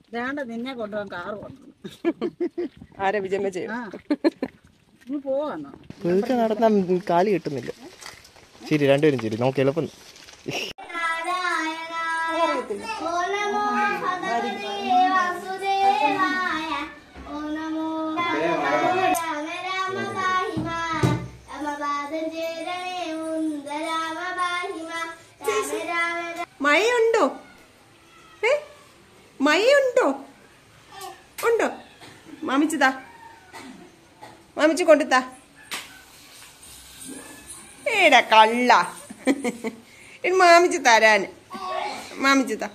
വേണ്ട നിന്നെ കൊണ്ടുപോകാൻ കാറ് വന്നു ആരെ വിജയമ്മ ചെയ്യും ആ നീ പോവാന്നോ പതുക്കെ നടന്നാ കാലി കിട്ടുന്നില്ല ശരി രണ്ടുപേരും ശരി നോക്കി എളുപ്പം മഴയുണ്ടോ ഏ മഴയുണ്ടോ ഉണ്ടോ മാമിച്ചതാ മാമിച്ച് കൊണ്ടുത്താ ഏടാ കള്ള ഇത് മാമിച്ച് തരാൻ മാമിച്ച് താ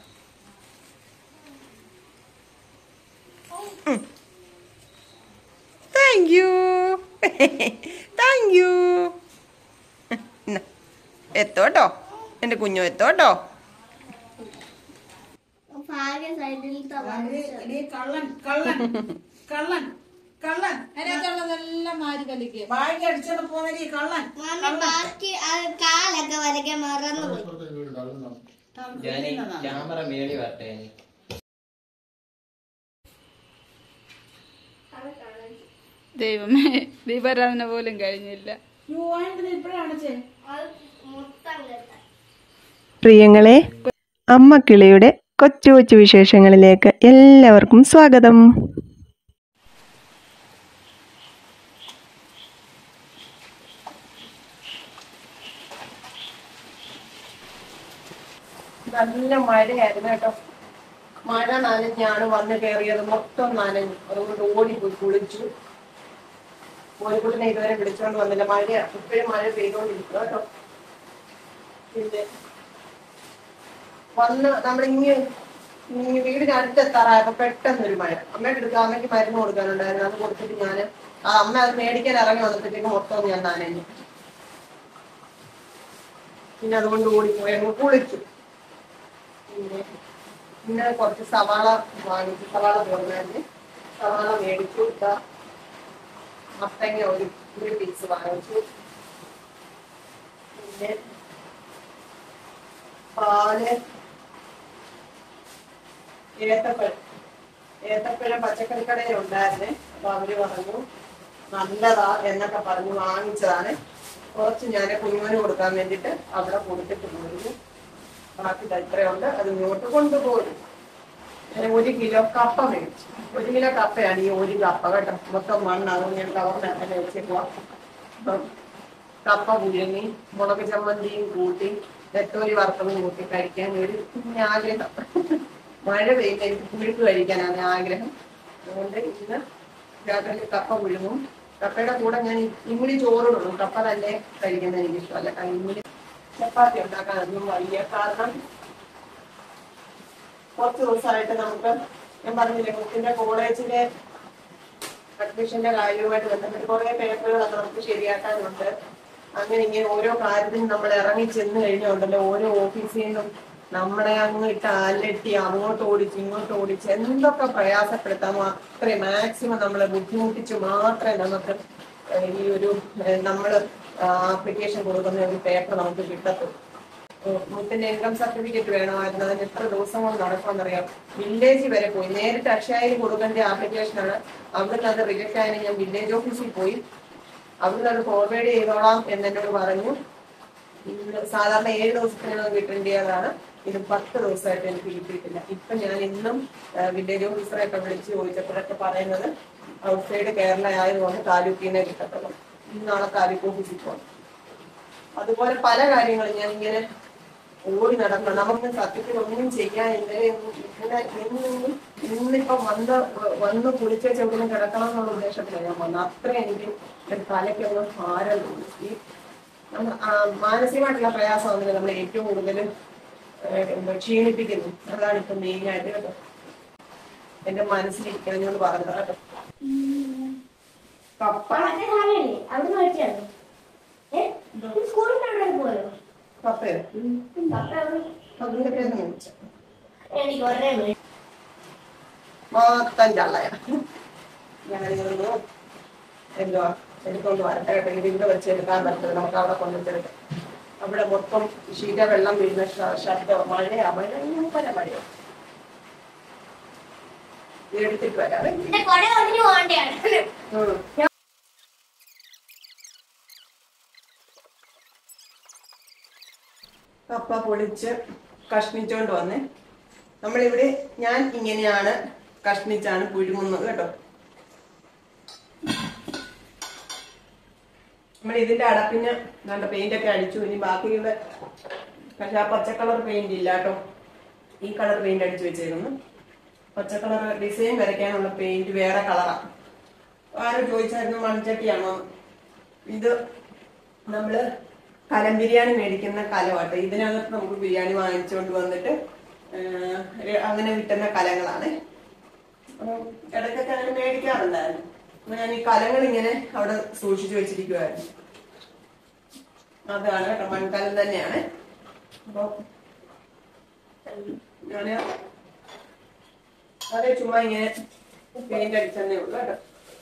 താങ്ക് യു താങ്ക് യു എത്തോട്ടോ എൻ്റെ കുഞ്ഞു എത്തോട്ടോ ഭാഗ്യ സൈഡിലത്തെ നീ കള്ളൻ കള്ളൻ കള്ളൻ കള്ളൻ അതിനകത്തുള്ളതെല്ലാം മാരി വലിക്കുക ബാഗ് അടിച്ചോണ്ട് പോകുന്ന ഈ കള്ളൻ മമ്മി ബാക്കി അത് കാലൊക്കെ വരയ്ക്കാൻ മറന്നുപോയി ക്യാമറ മേളി വരട്ടെ ദൈവമേ ദീപാരാധന പോലും കഴിഞ്ഞില്ല ഈ വാങ്ങിട്ട് ഇപ്പഴാണ് അടച്ചേ അത് മൊത്തം കേട്ടാ പ്രിയങ്ങളെ അമ്മ കിളിയുടെ കൊച്ചു കൊച്ചു വിശേഷങ്ങളിലേക്ക് എല്ലാവർക്കും സ്വാഗതം നല്ല മഴയായിരുന്നു കേട്ടോ മഴ നനഞ്ഞാണ് വന്ന് കയറിയത് മൊത്തം നനഞ്ഞു അതുകൊണ്ട് ഓടിപ്പോയി കുളിച്ചു മോനിക്കുട്ടിനെ ഇതുവരെ വിളിച്ചോണ്ട് വന്നില്ല മഴ ഇപ്പോഴും മഴ പെയ്തോണ്ടിരിക്കും കേട്ടോ പിന്നെ വന്ന് നമ്മളിങ്ങ് ഇങ്ങ് വീടിന് അടുത്തെത്താറായപ്പോ പെട്ടെന്നൊരു മഴ അമ്മയുടെ അടുത്ത് അമ്മയ്ക്ക് മരുന്ന് കൊടുക്കാനുണ്ടായിരുന്നു അത് കൊടുത്തിട്ട് ഞാൻ ആ അമ്മ അത് മേടിക്കാൻ ഇറങ്ങി വന്നപ്പോഴത്തേക്ക് മൊത്തം ഞാൻ നനഞ്ഞു പിന്നെ അതുകൊണ്ട് ഓടിപ്പോയി അങ്ങ് കുളിച്ചു പിന്നെ പിന്നെ കുറച്ച് സവാള വാങ്ങിച്ചു സവാള പോകുന്നതിന് സവാള മേടിച്ചു ഇതാ മത്തങ്ങ ഒരു ഒരു പീസ് വാങ്ങിച്ചു പിന്നെ പാല് ഏത്തപ്പഴം ഏത്തപ്പഴം പച്ചക്കറി കടയിൽ ഉണ്ടായിരുന്നേ അപ്പൊ അവര് പറഞ്ഞു നല്ലതാ എന്നൊക്കെ പറഞ്ഞു വാങ്ങിച്ചതാണ് കുറച്ച് ഞാൻ കുഞ്ഞുമന് കൊടുക്കാൻ വേണ്ടിട്ട് അവിടെ കൊടുത്തിട്ട് പോയിരുന്നു ബാക്കി ദാ ഇത്രയുണ്ട് അത് ഇങ്ങോട്ട് കൊണ്ടുപോയി ഞാൻ ഒരു കിലോ കപ്പ മേടിച്ചു ഒരു കിലോ കപ്പയാണ് ഈ ഒരു കപ്പ കേട്ടോ മൊത്തം മണ്ണാകും ഞാൻ കവറിനകത്ത് വെച്ചേക്കുവാ അപ്പം കപ്പ പുഴുങ്ങി മുളക് ചമ്മന്തിയും കൂട്ടി നെത്തോലി വറുത്തതും കൂട്ടി കഴിക്കാൻ ഒരു കുഞ്ഞ് ആഗ്രഹം മഴ പെയ്യുന്ന എനിക്ക് പുഴുക്ക് കഴിക്കാനാണ് ആഗ്രഹം അതുകൊണ്ട് ഇന്ന് രാത്രി കപ്പ പുഴുങ്ങും കപ്പയുടെ കൂടെ ഞാൻ ഇമ്മിളി ചോറിടുള്ളൂ കപ്പ തന്നെ കഴിക്കുന്നത് എനിക്ക് ഇഷ്ടമല്ല കാരണം ഇമ്മിളി ചപ്പാത്തി ഉണ്ടാക്കാൻ അതൊന്നും വയ്യ കാരണം കുറച്ച് ദിവസമായിട്ട് നമുക്ക് ഞാൻ പറഞ്ഞില്ലേ മുത്തിന്റെ കോളേജിലെ അഡ്മിഷന്റെ കാര്യവുമായിട്ട് ബന്ധപ്പെട്ട് കുറെ പേപ്പറുകളൊക്കെ നമുക്ക് ശരിയാക്കാനുണ്ട് അങ്ങനെ ഇങ്ങനെ ഓരോ കാര്യത്തിനും നമ്മൾ ഇറങ്ങി ചെന്ന് കഴിഞ്ഞുണ്ടല്ലോ ഓരോ ഓഫീസിൽ നിന്നും നമ്മളെ അങ്ങ് ഇട്ട് അലട്ടി അങ്ങോട്ട് ഓടിച്ച് ഇങ്ങോട്ട് ഓടിച്ച് എന്തൊക്കെ പ്രയാസപ്പെടുത്താമോ അത്രയും മാക്സിമം നമ്മളെ ബുദ്ധിമുട്ടിച്ച് മാത്രമേ നമുക്ക് ഏഹ് ഈ ഒരു നമ്മൾ ആപ്ലിക്കേഷൻ കൊടുക്കുന്ന ഒരു പേപ്പർ നമുക്ക് കിട്ടത്തുള്ളൂ മുത്തിന്റെ ഇൻകം സർട്ടിഫിക്കറ്റ് വേണമായിരുന്നു അതിന് എത്ര ദിവസം കൊണ്ട് നടക്കുമെന്നറിയാം വില്ലേജ് വരെ പോയി നേരിട്ട് അക്ഷയയിൽ കൊടുക്കേണ്ട ആപ്ലിക്കേഷൻ ആണ് അവിടുന്ന് അത് റിജക്ട് ആയതിന് ഞാൻ വില്ലേജ് ഓഫീസിൽ പോയി അവിടുന്ന് അത് ഫോർവേഡ് ചെയ്തോളാം എന്നെന്നോട് പറഞ്ഞു ഇന്ന് സാധാരണ ഏഴ് ദിവസത്തിനകം കിട്ടേണ്ടതാണ് ഇത് പത്ത് ദിവസമായിട്ട് എനിക്ക് കിട്ടിയിട്ടില്ല ഇപ്പൊ ഞാൻ ഇന്നും വില്ലേജ് ഓഫീസറെ ഒക്കെ വിളിച്ച് ചോദിച്ചപ്പോഴൊക്കെ പറയുന്നത് ഔട്ട്സൈഡ് കേരള ആയതുകൊണ്ട് താലൂക്കിൽ നിന്നേ കിട്ടത്തുള്ളൂ ഇന്നാളെ താലൂക്ക് ഓഫീസിൽ പോകണം അതുപോലെ പല കാര്യങ്ങളും ഞാൻ ഇങ്ങനെ ഓടി നടക്കണം നമുക്ക് സത്യത്തിൽ ഒന്നും ചെയ്യാൻ ഇന്നലെ ഒന്നും ഇങ്ങനെ ഇന്ന് ഇന്നിപ്പം വന്ന് വന്ന് കുളിച്ച ചെവിടുന്ന് കിടക്കണം എന്നുള്ള ഉദ്ദേശത്തിലാണ് ഞാൻ വന്നത് അത്രയും എനിക്ക് എന്റെ തലയ്ക്കൊന്ന് ഭാരം തോന്നി. ഈ നമ്മ ആ മാനസികമായിട്ടുള്ള പ്രയാസമാണ് നമ്മൾ ഏറ്റവും കൂടുതൽ ക്ഷീണിപ്പിക്കുന്നു അതാണ് ഇപ്പൊ മെയിൻ ആയിട്ട് കേട്ടോ എന്റെ മനസ്സിലിരിക്കാനോട് പറഞ്ഞത് കേട്ടോ കപ്പ മറ്റേ സാധനമില്ലേ അവിടുന്ന് മേടിച്ചായിരുന്നു ഏ സ്കൂളിന്റെ അവിടെ പോയോ കപ്പയോ അപ്പൊ അവിടെ അതിന്റെ പേര് മേടിച്ചു എനിക്ക് ഒരേ മേടിച്ചു മൊത്തം ചള്ളയ ഞാനിതൊന്ന് എന്തുവാ എടുത്തോണ്ട് വരട്ടെ കേട്ടോ ഇത് ഇവിടെ വെച്ച് എടുക്കാൻ പറ്റത്തില്ല നമുക്ക് അവിടെ കൊണ്ടുവച്ചെടുക്കാം അവിടെ മൊത്തം ശീത വെള്ളം വീഴുന്ന ശ- ശബ്ദം മഴയാ മഴ ഭയങ്കര മഴയോ ഇത് എടുത്തിട്ട് വരാം എന്റെ കൊട ഒന്നിന് പോകണ്ടയാണ് കപ്പ പൊളിച്ച് കഷ്ണിച്ചോണ്ട് വന്നേ നമ്മളിവിടെ ഞാൻ ഇങ്ങനെയാണ് കഷ്ണിച്ചാണ് പുഴുങ്ങുന്നത് കേട്ടോ നമ്മൾ ഇതിന്റെ അടപ്പിന് നല്ല പെയിന്റ് ഒക്കെ അടിച്ചു ഇനി ബാക്കിയുള്ള പക്ഷെ ആ പച്ച കളർ പെയിന്റ് ഇല്ല കേട്ടോ ഈ കളർ പെയിന്റ് അടിച്ചു വെച്ചേക്കുന്നു പച്ച കളർ ഡിസൈൻ വരയ്ക്കാനുള്ള പെയിന്റ് വേറെ കളറാ ആരും ചോദിച്ചായിരുന്നു മൺചട്ടിയാണോ ഇത് നമ്മള് കലം ബിരിയാണി മേടിക്കുന്ന കലമാട്ടോ ഇതിനകത്ത് നമുക്ക് ബിരിയാണി വാങ്ങിച്ചുകൊണ്ട് വന്നിട്ട് ആ, അങ്ങനെ കിട്ടുന്ന കലങ്ങളാണ് അപ്പം ഇടയ്ക്കൊക്കെ അങ്ങനെ മേടിക്കാറുണ്ടായിരുന്നു അപ്പൊ ഞാൻ ഈ കലങ്ങൾ ഇങ്ങനെ അവിടെ സൂക്ഷിച്ചു വെച്ചിരിക്കുവായിരുന്നു അതാണ് കേട്ടോ മൺകലം തന്നെയാണ് അപ്പൊ ഞാന് അതേ ചുമ്മാ ഇങ്ങനെ പെയിന്റ് അടിച്ചതന്നേ ഉള്ളൂ കേട്ടോ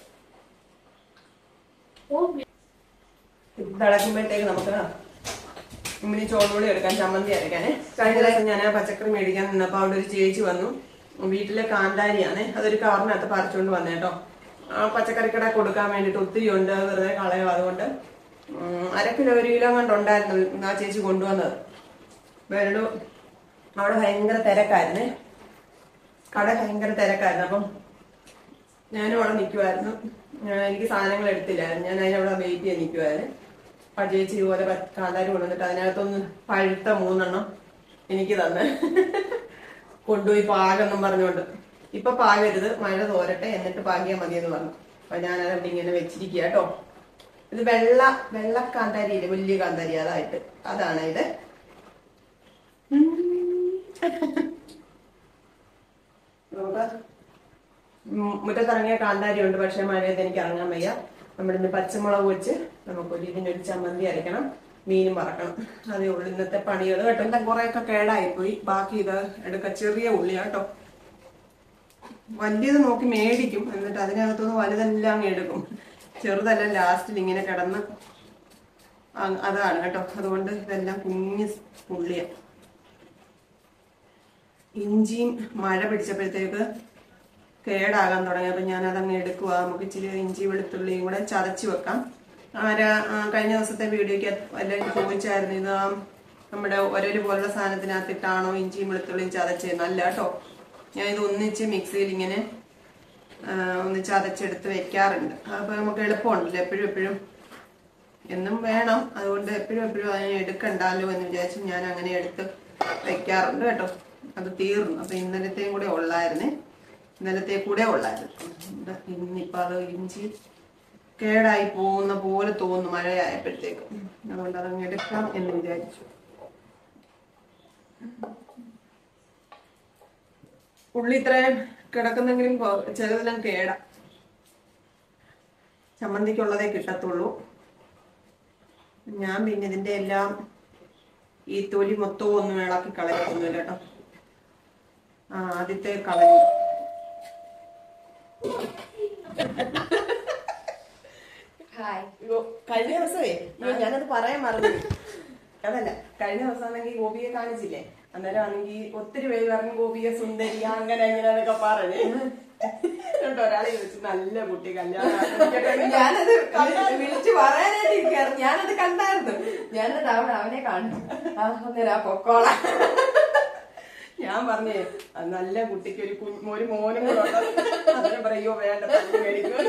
ഇത് തിളക്കുമ്പോഴത്തേക്ക് നമുക്ക് ഇമ്മിനി ചോറുപൊളി എടുക്കാൻ ചമ്മന്തി അരയ്ക്കാനേ കഴിഞ്ഞ ദിവസം ഞാൻ ആ പച്ചക്കറി മേടിക്കാൻ നിന്നപ്പോ അവിടെ ഒരു ചേച്ചി വന്നു വീട്ടിലെ കാന്താരിയാണ് അതൊരു കവറിനകത്ത് പറിച്ചുകൊണ്ട് വന്നേ കേട്ടോ ആ പച്ചക്കറിക്കട കൊടുക്കാൻ വേണ്ടിട്ട് ഒത്തിരി ഉണ്ട് അത് വെറുതെ കളയും അതുകൊണ്ട് ഉം, അര കിലോ ഒരു കിലോ കൊണ്ട് ഉണ്ടായിരുന്നു ആ ചേച്ചി കൊണ്ടുവന്നത് വെള്ളു അവിടെ ഭയങ്കര തിരക്കായിരുന്നേ കട ഭയങ്കര തിരക്കായിരുന്നു അപ്പം ഞാനും അവിടെ നിൽക്കുമായിരുന്നു എനിക്ക് സാധനങ്ങൾ എടുത്തില്ലായിരുന്നു ഞാൻ അതിനവിടെ വെയിറ്റ് ചെയ്ത് നിൽക്കുമായിരുന്നു ആ ചേച്ചി ഇതുപോലെ പ- കാന്താരി കൊണ്ടുവന്നിട്ട് അതിനകത്തൊന്ന് പഴുത്ത മൂന്നെണ്ണം എനിക്ക് തന്നെ കൊണ്ടുപോയി പാകെന്നും പറഞ്ഞുകൊണ്ട് ഇപ്പൊ പാകരുത് മഴ തോരട്ടെ എന്നിട്ട് പാകിയാൽ മതി എന്ന് പറഞ്ഞു അപ്പൊ ഞാൻ അതവിടെ ഇങ്ങനെ വെച്ചിരിക്കുക കേട്ടോ ഇത് വെള്ള വെള്ള കാന്താരിയില്ലേ വലിയ കാന്താരി അതായിട്ട് അതാണ് ഇത് നമുക്ക് ഉം മുറ്റത്തിറങ്ങിയ കാന്താരി ഉണ്ട് പക്ഷെ മഴയത്ത് എനിക്ക് ഇറങ്ങാൻ വയ്യ നമ്മളിന്ന് പച്ചമുളക് വെച്ച് നമുക്കൊരു ഇതിനൊരു ചമ്മന്തി അരയ്ക്കണം മീനും വറക്കണം അതേ ഉള്ളൂ ഇന്നത്തെ പണികൾ കേട്ടോ എന്താ കുറെയൊക്കെ കേടായി പോയി ബാക്കി ഇത് എടുക്ക ചെറിയ ഉള്ളി കേട്ടോ വലിയത് നോക്കി മേടിക്കും എന്നിട്ട് അതിനകത്തുനിന്ന് വലുതെല്ലാം അങ്ങ് എടുക്കും ചെറുതെല്ലാം ലാസ്റ്റിൽ ഇങ്ങനെ കിടന്ന് അ- അതാണ് കേട്ടോ അതുകൊണ്ട് ഇതെല്ലാം കുഞ്ഞ് ഉള്ളിയാണ് ഇഞ്ചിയും മഴ പിടിച്ചപ്പോഴത്തേക്ക് കേടാകാൻ തുടങ്ങിയപ്പോൾ ഞാൻ അതങ്ങ് എടുക്കുക നമുക്ക് ഇച്ചിരി ഇഞ്ചി വെളുത്തുള്ളിയും കൂടെ ചതച്ച് വെക്കാം ആരാ ആ, കഴിഞ്ഞ ദിവസത്തെ വീഡിയോയ്ക്ക് എല്ലാവരും ചോദിച്ചായിരുന്നു ഇത് ആ നമ്മുടെ ഒരല് പോലുള്ള സാധനത്തിനകത്തിട്ടാണോ ഇഞ്ചിയും വെളുത്തുള്ളിയും ചതച്ചതെന്ന് അല്ല കേട്ടോ ഞാൻ ഇത് ഒന്നിച്ച് മിക്സിയിൽ ഇങ്ങനെ ആ, ഒന്ന് ചതച്ചെടുത്ത് വെക്കാറുണ്ട് അപ്പോൾ നമുക്ക് എളുപ്പമുണ്ടല്ലോ എപ്പോഴും എപ്പോഴും എന്നും വേണം അതുകൊണ്ട് എപ്പോഴും എപ്പോഴും അതിനെ എടുക്കണ്ടല്ലോ എന്ന് വിചാരിച്ച് ഞാൻ അങ്ങനെ എടുത്ത് വെക്കാറുണ്ട് കേട്ടോ അത് തീർന്നു അപ്പൊ ഇന്നലത്തെയും കൂടെ ഉള്ളായിരുന്നേ ഇന്നലത്തെ കൂടെ ഉള്ളായിരുന്നു ഇത് ഇന്നിപ്പോ അത് ഇഞ്ചി കേടായി പോകുന്ന പോലെ തോന്നുന്നു മഴയായപ്പോഴത്തേക്ക് അതുകൊണ്ട് അതങ്ങ് എടുക്കാം എന്ന് വിചാരിച്ചു ഉള്ളി ഇത്രയും കിടക്കുന്നെങ്കിലും കൊ- ചിലതെല്ലാം കേടാ ചമ്മന്തിക്കുള്ളതേ കിട്ടത്തുള്ളൂ ഞാൻ പിന്നെ ഇതിന്റെ എല്ലാം ഈ തൊലി മൊത്തവും ഒന്നും ഇളക്കി കളയൊന്നുമില്ല കേട്ടോ ആ ആദ്യത്തെ കളഞ്ഞു അയ്യോ, കഴിഞ്ഞ ദിവസമേ അയ്യോ, ഞാനത് പറയാൻ മറന്നു അതല്ല കഴിഞ്ഞ ദിവസം ആണെങ്കിൽ ഗോപിയെ കാണിച്ചില്ലേ അന്നേരം ആണെങ്കിൽ ഒത്തിരി പേര് പറഞ്ഞു ഗോപിയെ സുന്ദരി അങ്ങനെ ഇങ്ങനെ എന്നൊക്കെ പറഞ്ഞു എന്നിട്ട് ഒരാളെ ചോദിച്ചു നല്ല കുട്ടി കല്യാണം ആലോചിക്കട്ടെ." ഞാനത് കണ്ടാ- വിളിച്ച് പറയാനായിട്ട് ഇരിക്കായിരുന്നു ഞാനത് കണ്ടായിരുന്നു ഞാനത് അവിടെ അവനെ കാണും ആ അന്നേരം ആ പൊക്കോളാം ഞാൻ പറഞ്ഞേ അത് നല്ല കുട്ടിക്ക് ഒരു കുഞ്ഞ് ഒരു മോനും കൂടെ ഉണ്ട് അതിനെ പറയോ വേണ്ട പല്ല് മേടിക്കും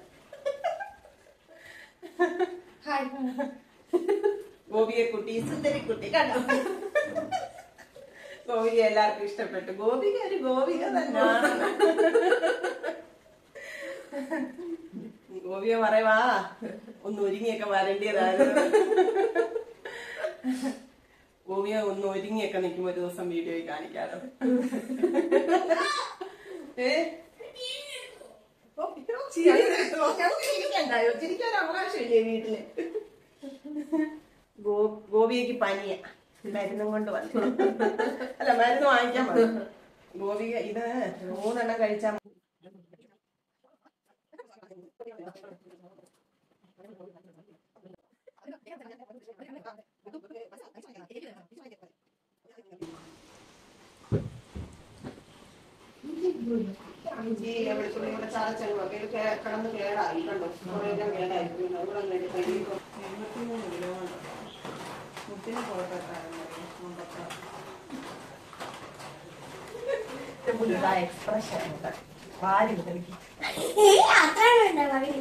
ഗോപിയെ കുട്ടി സുന്ദരി കുട്ടി കണ്ടോ ഗോപിക എല്ലാവർക്കും ഇഷ്ടപ്പെട്ടു ഗോപിക ഒരു ഗോപിക തന്നെയാണ് ഗോപിക പറയുവാ ഒന്ന് ഒരുങ്ങിയൊക്കെ വരേണ്ടിയതായിരുന്നു ഗോപിക ഒന്ന് ഒരുങ്ങിയൊക്കെ നിൽക്കുമ്പോ ഒരു ദിവസം വീഡിയോയിൽ കാണിക്കാറ് ഏ ഓ, ചിരിക്കണ്ടോ? ഞങ്ങൾക്ക് ചിരിക്കണ്ടായോ ചിരിക്കാൻ അവകാശമില്ലേ വീട്ടില് ഗോ ഗോപികയ്ക്ക് പനിയ മരുന്നും കൊണ്ട് വന്നു അല്ല മരുന്ന് വാങ്ങിക്കാൻ വന്നു ഗോപിക ഇത് മൂന്നെണ്ണം കഴിച്ചാൽ ഇഞ്ചി വെളുത്തുള്ളി കൂടെ ചതച്ചങ്ങ് വെക്കും ഇത് കേ- കിടന്ന് കേടായി കണ്ടോ കുറേ എല്ലാം കേടായി പോയി. അതുകൂടെ അങ്ങ് എടുത്ത് കഴിയുമ്പോൾ എൺപത്തിമൂന്ന് കിലോ ഉണ്ട്. മുത്തിന് പുറത്തെത്താറുണ്ട് എക്സ്പ്രഷൻ വാരി കളിക്കും അത്ര വേണ്ട പറയും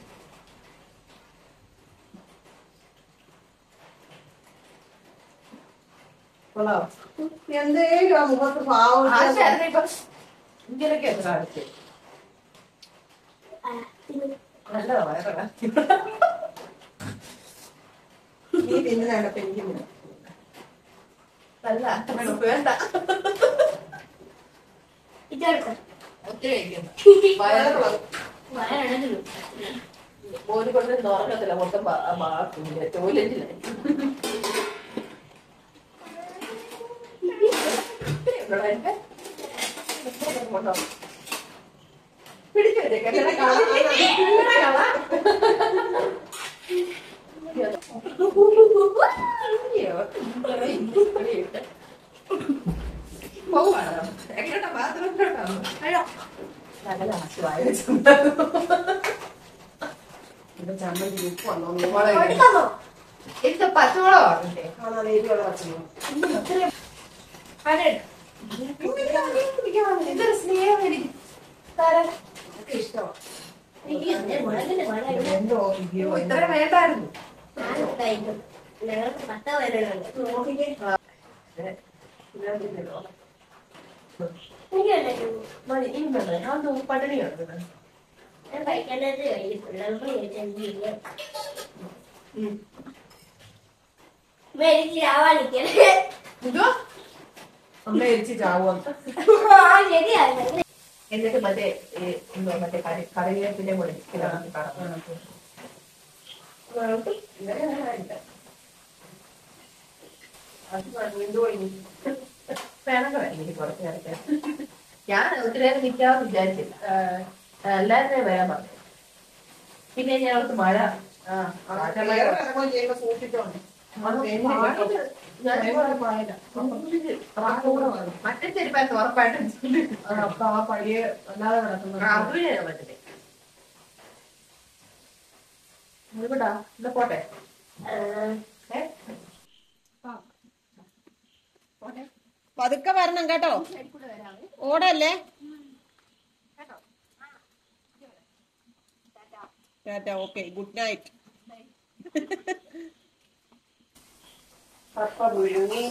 കൊള്ളാവോ? എന്തേലും ആ മുഖത്ത് പാവം ആശാനെ ഇപ്പൊ ഇങ്ങനെയൊക്കെ എത്ര കാണിച്ചു നല്ലതാ വയറടാ നീ തിന്നുന്നതാണ് പെൻസിൽ നല്ല വേണ്ട ഇതെടുക്കാം ഒത്തിരി കഴിക്കുന്നു വയറ് വയറടഞ്ഞു മോന് കൊണ്ട് ഉറങ്ങത്തില്ല മൊത്തം ടോയ്ലറ്റിലായി പിടിച്ചു വെച്ചേക്കാം പോവാണോ എങ്ങോട്ടാ ബാത്റൂമിലോട്ടാണോ നല്ല ആശുവായ ഇവിടെ ചമ്മന്തി ഉപ്പ് വന്നോ കൊടുക്കാമോ ഇത് പച്ചമുളക് ആകട്ടെ കാണാതെ എരിവുള്ള പച്ചമുളക് ഇതൊരു സ്നേഹം എനിക്ക് തരാൻ ഒക്കെ ഇഷ്ടമാണ് എനിക്ക് മുളകിന്റെ മണം എന്തോ ഇല്ലയോ ഇത്ര വേണ്ടായിരുന്നു ഞാൻ കഴിക്കും ഞങ്ങൾക്ക് പത്ത വരലുണ്ട് നോക്കിക്കേ എനിക്ക് വേണ്ടത് മതി ഇനി വേണ്ട ഞാൻ പട്ടിണിയാണ് ഞാൻ കഴിക്കേണ്ടത് കഴിക്കും പിള്ളേർക്ക് കഴിച്ചില്ല മേടിച്ച് ആവാനിക്കല്ലേ ഇതോ അമ്മ എരിച്ച് ചാവുക ആ ശരിയാണ് എന്നിട്ട് മറ്റേ ഈ എന്തോ മറ്റേ കറി കറിവേപ്പിന്റെ കൂടെ ഇതാണ് കാണാം. ഇന്നലെ ഞാൻ കഴിച്ചില്ല. വേണമെങ്കിൽ വരാം എനിക്ക് കുറച്ച് നേരത്തെ ഞാൻ ഒത്തിരി നേരം നിൽക്കാമെന്ന് വിചാരിച്ചില്ല എല്ലാവരും വരാൻ പറഞ്ഞു പിന്നെ ഞങ്ങൾക്ക് മഴ ആ, വേറെ ഇറങ്ങുകയും ചെയ്യുമ്പോ സൂക്ഷിച്ചോണ്ട് ഞാൻ ഭയങ്കര പായല. മറ്റേ ചെരുപ്പായിരുന്നു ഉറപ്പായിട്ടും ആ, അപ്പൊ ആ പഴയ അല്ലാതെ കിടക്കുന്നത് അത് ഞാൻ പറ്റില്ലേ ഇവിടാ എന്നാ പോട്ടെ ഏ പതുക്കെ വരണം കേട്ടോ ഓടല്ലേ ടാറ്റ ഓക്കെ ഗുഡ് നൈറ്റ് കപ്പ പുഴുങ്ങി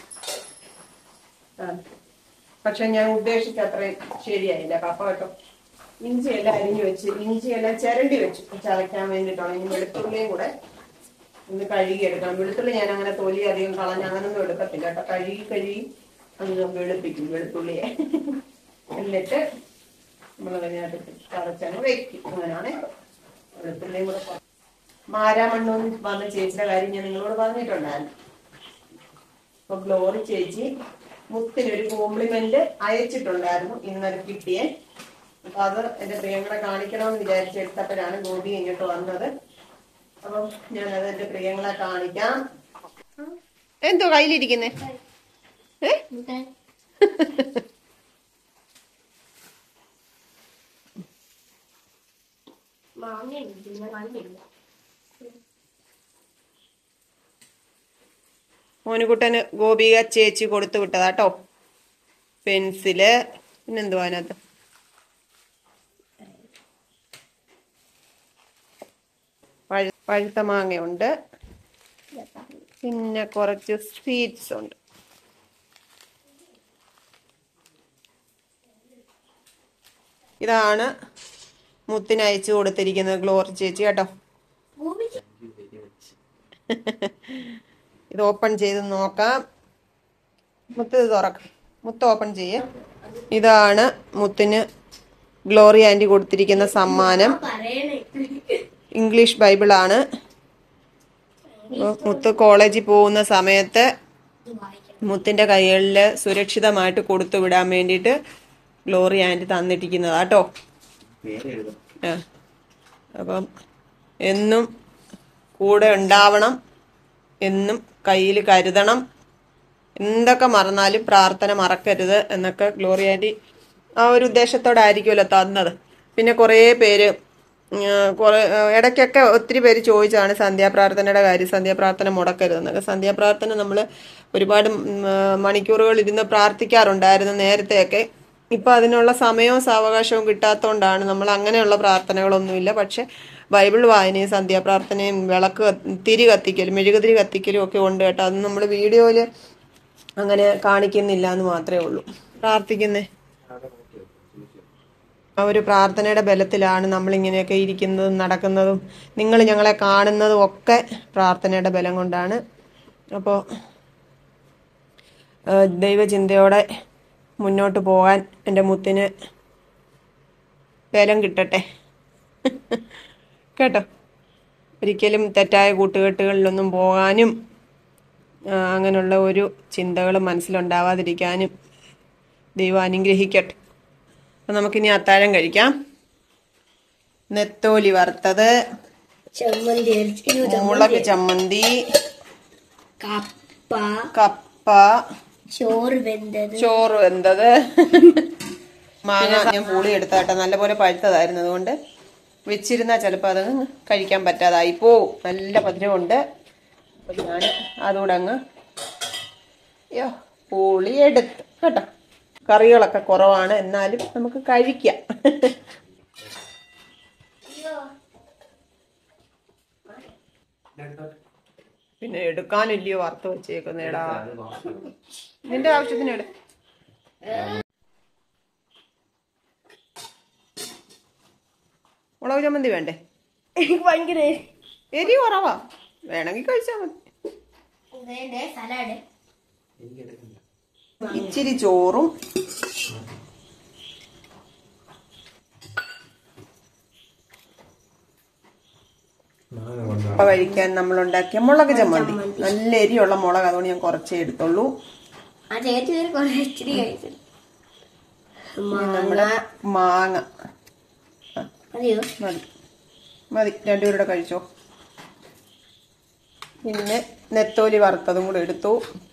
ആ. പക്ഷെ ഞാൻ ഉദ്ദേശിച്ച അത്രയും ശരിയായില്ല കപ്പ കേട്ടോ ഇഞ്ചിയെല്ലാം അരിഞ്ഞു വെച്ച് ഇഞ്ചിയെല്ലാം ചിരണ്ടി വെച്ചു ചതയ്ക്കാൻ വേണ്ടിയിട്ടാണ് ഇനി വെളുത്തുള്ളിയും കൂടെ ഒന്ന് കഴുകി എടുക്കണം വെളുത്തുള്ളി ഞാൻ അങ്ങനെ തൊലി അധികം കളഞ്ഞ് അങ്ങനൊന്നും എടുക്കത്തില്ല കേട്ടോ കഴുകി കഴുകി അങ്ങ് വെളുപ്പിക്കും വെളുത്തുള്ളിയെ എന്നിട്ട് നമ്മൾ അതിനകത്ത് ചതച്ചങ്ങ് വെക്കും അങ്ങനെയാണ് വെളുത്തുള്ളിയും കൂടെ പ- മാരാമണ്ണൂന്ന് വന്ന ചേച്ചിയുടെ കാര്യം ഞാൻ നിങ്ങളോട് പറഞ്ഞിട്ടുണ്ടായിരുന്നു അപ്പൊ ഗ്ലോറി ചേച്ചി മുത്തിനൊരു കോംപ്ലിമെന്റ് അയച്ചിട്ടുണ്ടായിരുന്നു ഇന്നലെ കിട്ടിയേ അപ്പൊ അത് എന്റെ പ്രിയങ്ങളെ കാണിക്കണമെന്ന് വിചാരിച്ചെടുത്തപ്പോഴാണ് ഗോപി ഇങ്ങോട്ട് വന്നത് അപ്പം ഞാനത് എന്റെ പ്രിയങ്ങളെ കാണിക്കാം എന്തോ കയ്യിലിരിക്കുന്നേ ഏ മാങ്ങ മാങ്ങയില്ല മോനുകുട്ടന് ഗോപിക ചേച്ചി കൊടുത്തു വിട്ടതാട്ടോ പെൻസില് പിന്നെന്തുവാ അതിനകത്ത് പഴു- പഴുത്ത മാങ്ങയുണ്ട് പിന്നെ കുറച്ച് സ്വീറ്റ്സ് ഉണ്ട് ഇതാണ് മുത്തിന് അയച്ചു കൊടുത്തിരിക്കുന്നത് ഗ്ലോറി ചേച്ചി കേട്ടോ ഭൂമി ഇത് ഓപ്പൺ ചെയ്ത് നോക്കാം മുത്ത് ഇത് തുറക്കാം മുത്ത് ഓപ്പൺ ചെയ്യേ ഇതാണ് മുത്തിന് ഗ്ലോറി ആൻറ്റി കൊടുത്തിരിക്കുന്ന സമ്മാനം പറയണേ ഇംഗ്ലീഷ് ബൈബിളാണ് അപ്പൊ മുത്ത് കോളേജിൽ പോകുന്ന സമയത്ത് മുത്തിന്റെ കൈകളിൽ സുരക്ഷിതമായിട്ട് കൊടുത്തു വിടാൻ വേണ്ടിയിട്ട് ഗ്ലോറി ആൻറ്റി തന്നിട്ടിരിക്കുന്നതാ കേട്ടോ ആ. അപ്പം എന്നും കൂടെ ഉണ്ടാവണം എന്നും കയ്യിൽ കരുതണം എന്തൊക്കെ മറന്നാലും പ്രാർത്ഥന മറക്കരുത് എന്നൊക്കെ ഗ്ലോറി ആൻറ്റി ആ ഒരു ഉദ്ദേശത്തോടെ ആയിരിക്കുമല്ലോ തന്നത് പിന്നെ കുറേ പേര് ഉം, കുറേ ഇടയ്ക്കൊക്കെ ഒത്തിരി പേര് ചോദിച്ചതാണ് സന്ധ്യാപ്രാർത്ഥനയുടെ കാര്യം സന്ധ്യാപ്രാർത്ഥന മുടക്കരുതെന്നൊക്കെ സന്ധ്യാപ്രാർത്ഥന നമ്മൾ ഒരുപാട് ഉം, മണിക്കൂറുകൾ ഇരുന്ന് പ്രാർത്ഥിക്കാറുണ്ടായിരുന്നു നേരത്തെയൊക്കെ ഇപ്പം അതിനുള്ള സമയവും സാവകാശവും കിട്ടാത്തതുകൊണ്ടാണ് നമ്മൾ അങ്ങനെയുള്ള പ്രാർത്ഥനകളൊന്നുമില്ല പക്ഷെ ബൈബിൾ വായനയും സന്ധ്യാപ്രാർത്ഥനയും വിളക്ക് കത്തി- തിരി കത്തിക്കലും മെഴുകുതിരി കത്തിക്കലും ഒക്കെ ഉണ്ട് കേട്ടോ അത് നമ്മൾ വീഡിയോയിൽ അങ്ങനെ കാണിക്കുന്നില്ല എന്ന് മാത്രമേ ഉള്ളൂ പ്രാർത്ഥിക്കുന്നേ ആ ഒരു പ്രാർത്ഥനയുടെ ബലത്തിലാണ് നമ്മൾ ഇങ്ങനെയൊക്കെ ഇരിക്കുന്നതും നടക്കുന്നതും നിങ്ങൾ ഞങ്ങളെ കാണുന്നതും ഒക്കെ പ്രാർത്ഥനയുടെ ബലം കൊണ്ടാണ് അപ്പോൾ ദൈവചിന്തയോടെ മുന്നോട്ട് പോകാൻ എൻ്റെ മുത്തിന് ബലം കിട്ടട്ടെ കേട്ടോ ഒരിക്കലും തെറ്റായ കൂട്ടുകെട്ടുകളിലൊന്നും പോകാനും ആ, അങ്ങനെയുള്ള ഒരു ചിന്തകൾ മനസ്സിലുണ്ടാവാതിരിക്കാനും ദൈവം അനുഗ്രഹിക്കട്ടെ അപ്പം നമുക്കിനി അത്താഴം കഴിക്കാം നെത്തോലി വറുത്തത് ചമ്മന്തി അരച്ച് മുളക് ചമ്മന്തി കപ്പ കപ്പ ചോറ് വെന്തത് ചോറ് വെന്തത് മാങ്ങ ഞാൻ പുളി എടുത്താട്ടെ നല്ലപോലെ പഴുത്തതായിരുന്നു അതുകൊണ്ട് വെച്ചിരുന്നാൽ ചിലപ്പോൾ അത് കഴിക്കാൻ പറ്റാതായി പോവും നല്ല മധുരമുണ്ട് അപ്പം ഞാൻ അതുകൂടെ അങ്ങ് അയ്യോ പുളി എടുത്ത് കേട്ടോ കറികളൊക്കെ കുറവാണ് എന്നാലും നമുക്ക് കഴിക്കാം പിന്നെ എടുക്കാനില്ലയോ വറുത്ത് വെച്ചേക്കുന്നേടാ നിന്റെ ആവശ്യത്തിന് എടു മുളക് ചമ്മന്തി വേണ്ടേ എനിക്ക് ഭയങ്കര എരി കുറവാ വേണമെങ്കിൽ കഴിച്ചാൽ മതി വേണ്ടേ സലാഡ് ഇച്ചിരി ചോറും കപ്പ കഴിക്കാൻ നമ്മൾ ഉണ്ടാക്കിയ മുളക് ചമ്മന്തി നല്ല എരിയുള്ള മുളക് അതുകൊണ്ട് ഞാൻ കുറച്ചേ എടുത്തുള്ളൂ ആ ചേച്ചി ഒരു കുറെ ഇച്ചിരി കഴിച്ചിട്ട് നമ്മുടെ മാങ്ങ അതെയോ മതി മതി രണ്ടുപേരുടെ കഴിച്ചോ പിന്നെ നെത്തോലി വറുത്തതും കൂടെ എടുത്തു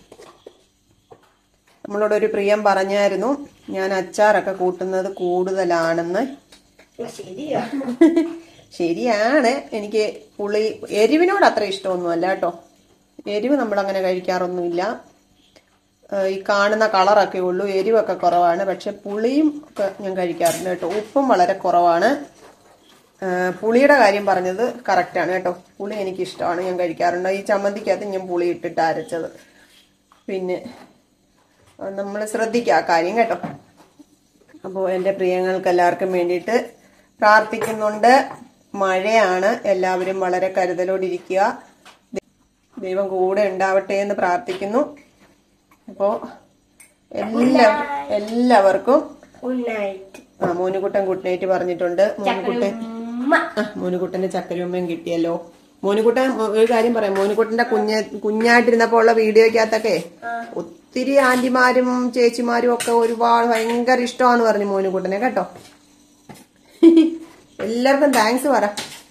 നമ്മളോട് ഒരു പ്രിയം പറഞ്ഞായിരുന്നു ഞാൻ അച്ചാറൊക്കെ കൂട്ടുന്നത് കൂടുതലാണെന്ന് ശരിയാ ശരിയാണ് എനിക്ക് പുളി എരിവിനോട് അത്ര ഇഷ്ടമൊന്നുമല്ല കേട്ടോ എരിവ് നമ്മൾ അങ്ങനെ കഴിക്കാറൊന്നുമില്ല ഏഹ് ഈ കാണുന്ന കളറൊക്കെ ഉള്ളൂ എരിവൊക്കെ കുറവാണ് പക്ഷെ പുളിയും ഒക്കെ ഞാൻ കഴിക്കാറുണ്ട് കേട്ടോ ഉപ്പും വളരെ കുറവാണ് ഏഹ് പുളിയുടെ കാര്യം പറഞ്ഞത് കറക്റ്റാണ് കേട്ടോ പുളി എനിക്ക് ഇഷ്ടമാണ് ഞാൻ കഴിക്കാറുണ്ട് ഈ ചമ്മന്തിക്കകത്ത് ഞാൻ പുളി ഇട്ടിട്ട് അരച്ചത് പിന്നെ നമ്മൾ ശ്രദ്ധിക്കുക ആ കാര്യം കേട്ടോ അപ്പോൾ എൻ്റെ പ്രിയങ്ങൾക്ക് എല്ലാവർക്കും വേണ്ടിയിട്ട് പ്രാർത്ഥിക്കുന്നുണ്ട് മഴയാണ് എല്ലാവരും വളരെ കരുതലോടിരിക്കുക ദൈവം കൂടെ ഉണ്ടാവട്ടെ എന്ന് പ്രാർത്ഥിക്കുന്നു അപ്പോൾ എല്ലാ എല്ലാവർക്കും ഗുഡ് നൈറ്റ് ആ മോനുകുട്ടൻ ഗുഡ് നൈറ്റ് പറഞ്ഞിട്ടുണ്ട് മോനുകുട്ടൻ ആ മോനുകുട്ടന്റെ ചക്കരയുമ്മയും കിട്ടിയല്ലോ മോനുകുട്ടൻ മോ- ഒരു കാര്യം പറയാം മോനുകുട്ടന്റെ കുഞ്ഞ് കുഞ്ഞായിട്ടിരുന്നപ്പോ ഉള്ള വീഡിയോക്കകത്തൊക്കെ ഒത്തിരി ആന്റിമാരും ചേച്ചിമാരും ഒക്കെ ഒരുപാട് ഭയങ്കര ഇഷ്ടമാന്ന് പറഞ്ഞു മോനുകുട്ടനെ കേട്ടോ എല്ലാവർക്കും താങ്ക്സ് പറ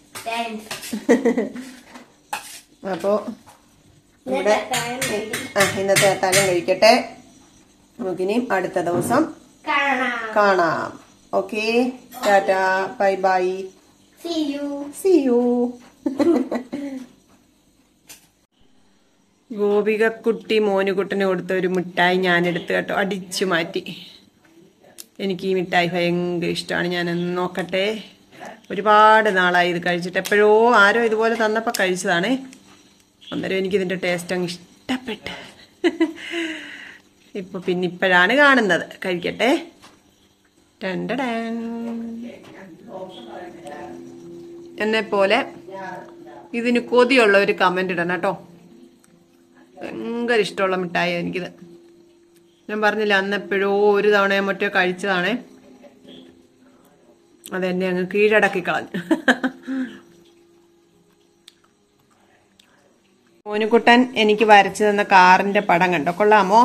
അപ്പോ ഇവിടെ ആ ഇന്നത്തെ അത്താഴം കഴിക്കട്ടെ നമുക്കിനിയും അടുത്ത ദിവസം കാണാം കാണാം ഓക്കെ ടാറ്റ bye bye see you see you ഗോപികക്കുട്ടി മോനുകുട്ടന് കൊടുത്ത ഒരു മിഠായി ഞാൻ എടുത്ത് കേട്ടോ അടിച്ചു മാറ്റി എനിക്ക് ഈ മിഠായി ഭയങ്കര ഇഷ്ടമാണ് ഞാൻ ഒന്ന് നോക്കട്ടെ ഒരുപാട് നാളായി ഇത് കഴിച്ചിട്ട് എപ്പോഴോ ആരോ ഇതുപോലെ തന്നപ്പോൾ കഴിച്ചതാണേ അന്നേരം എനിക്കിതിൻ്റെ ടേസ്റ്റ് അങ്ങ് ഇഷ്ടപ്പെട്ട് ഇപ്പൊ പിന്നെ ഇപ്പോഴാണ് കാണുന്നത് കഴിക്കട്ടെ ടണ്ടടാൻ. എന്നെ പോലെ ഇതിന് കൊതിയുള്ള ഒരു കമന്റ് ഇടണം കേട്ടോ ഭയങ്കര ഇഷ്ടമുള്ള മിഠായി എനിക്കിത് ഞാൻ പറഞ്ഞില്ല അന്ന് എപ്പോഴോ ഒരു തവണയോ മറ്റോ കഴിച്ചതാണേ അതെന്നെ അങ്ങ് കീഴടക്കി കളഞ്ഞു മോനുകുട്ടൻ എനിക്ക് വരച്ചു തന്ന കാറിന്റെ പടം കണ്ടോ കൊള്ളാമോ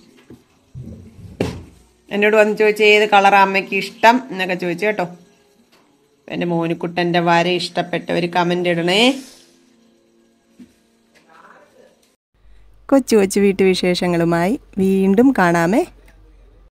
എന്നോട് വന്ന് ചോദിച്ചു ഏത് കളറാ അമ്മയ്ക്ക് ഇഷ്ടം എന്നൊക്കെ ചോദിച്ചു കേട്ടോ എന്റെ മോനുകുട്ടന്റെ വര ഇഷ്ടപ്പെട്ട ഒരു കമന്റ് ഇടണേ കൊച്ചു കൊച്ചു വീട്ടുവിശേഷങ്ങളുമായി വീണ്ടും കാണാമേ